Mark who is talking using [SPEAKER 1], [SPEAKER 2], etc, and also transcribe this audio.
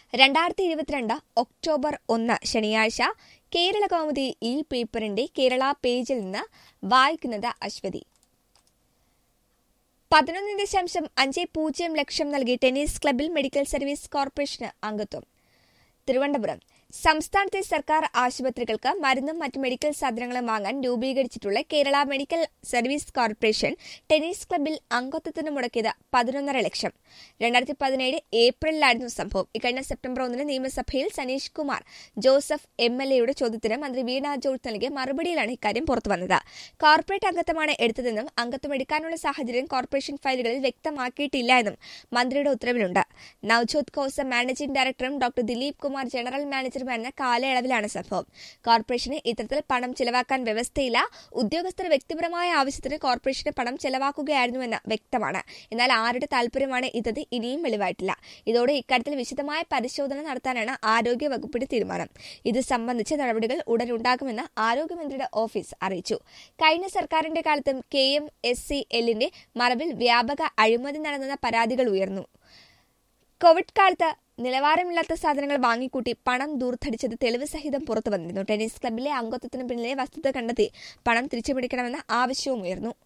[SPEAKER 1] രണ്ടായിരത്തി ഇരുപത്തിരണ്ട് ഒക്ടോബർ ഒന്ന് ശനിയാഴ്ച കേരള കൗമുദി ഈ പേപ്പറിന്റെ കേരള പേജിൽ നിന്ന് വായിക്കുന്നത് അശ്വതി പതിനൊന്ന് ദശാംശം അഞ്ച് പൂജ്യം ലക്ഷം നൽകി ടെന്നീസ് ക്ലബിൽ മെഡിക്കൽ സർവീസ് കോർപ്പറേഷന് അംഗത്വം തിരുവനന്തപുരം സംസ്ഥാനത്തെ സർക്കാർ ആശുപത്രികൾക്ക് മരുന്നും മറ്റ് മെഡിക്കൽ സാധനങ്ങളും വാങ്ങാൻ രൂപീകരിച്ചിട്ടുള്ള Kerala medical service corporation tennis ക്ലബിൽ അംഗത്വത്തിന് മുടക്കിയത് പതിനൊന്നര ലക്ഷം രണ്ടായിരത്തി പതിനേഴ് ഏപ്രിലിലായിരുന്നു സംഭവം ഇക്കഴിഞ്ഞ സെപ്റ്റംബർ ഒന്നിന് നിയമസഭയിൽ Sanish Kumar Joseph M L എയുടെ ചോദ്യത്തിന് മന്ത്രി വീണ ജോർജ് നൽകിയ മറുപടിയിലാണ് ഇക്കാര്യം പുറത്തുവന്നത് കോർപ്പറേറ്റ് അംഗത്വമാണ് എടുത്തതെന്നും അംഗത്വം എടുക്കാനുള്ള സാഹചര്യം കോർപ്പറേഷൻ ഫയലുകളിൽ വ്യക്തമാക്കിയിട്ടില്ല എന്നും മന്ത്രിയുടെ ഉത്തരവിലുണ്ട് നവ്ജോത് കോസ മാനേജിംഗ് ഡയറക്ടറും ഡോക്ടർ ദിലീപ് കുമാർ ജനറൽ മാനേജറുമായിരുന്ന കാലയളവിലാണ് സംഭവം കോർപ്പറേഷന് ഇത്തരത്തിൽ പണം ചെലവാക്കാൻ വ്യവസ്ഥയില്ല ഉദ്യോഗസ്ഥർ വ്യക്തിപരമായ ആവശ്യത്തിന് കോർപ്പറേഷന് പണം ചെലവാക്കുകയായിരുന്നുവെന്ന് വ്യക്തമാണ് എന്നാൽ ആരുടെ താൽപര്യമാണ് ഇതെന്ന് ഇനിയും വെളിവായിട്ടില്ല ഇതോടെ ഇക്കാര്യത്തിൽ വിശദമായ പരിശോധന നടത്താനാണ് ആരോഗ്യ വകുപ്പിന്റെ തീരുമാനം ഇത് സംബന്ധിച്ച നടപടികൾ ഉടനുണ്ടാകുമെന്ന് ആരോഗ്യമന്ത്രിയുടെ ഓഫീസ് അറിയിച്ചു കഴിഞ്ഞ സർക്കാരിന്റെ കാലത്തും കെ എം എസ് സി എല്ലിന്റെ മറവിൽ വ്യാപക അഴിമതി നടന്നെന്ന പരാതികൾ ഉയർന്നു കോവിഡ് കാലത്ത് നിലവാരമില്ലാത്ത സാധനങ്ങൾ വാങ്ങിക്കൂട്ടി പണം ദൂർത്തടിച്ചത് തെളിവ് സഹിതം പുറത്തു വന്നിരുന്നു ടെന്നീസ് ക്ലബിലെ അംഗത്വത്തിന് പിന്നിലെ വസ്തുത കണ്ടെത്തി പണം തിരിച്ചുപിടിക്കണമെന്ന ആവശ്യവും ഉയർന്നു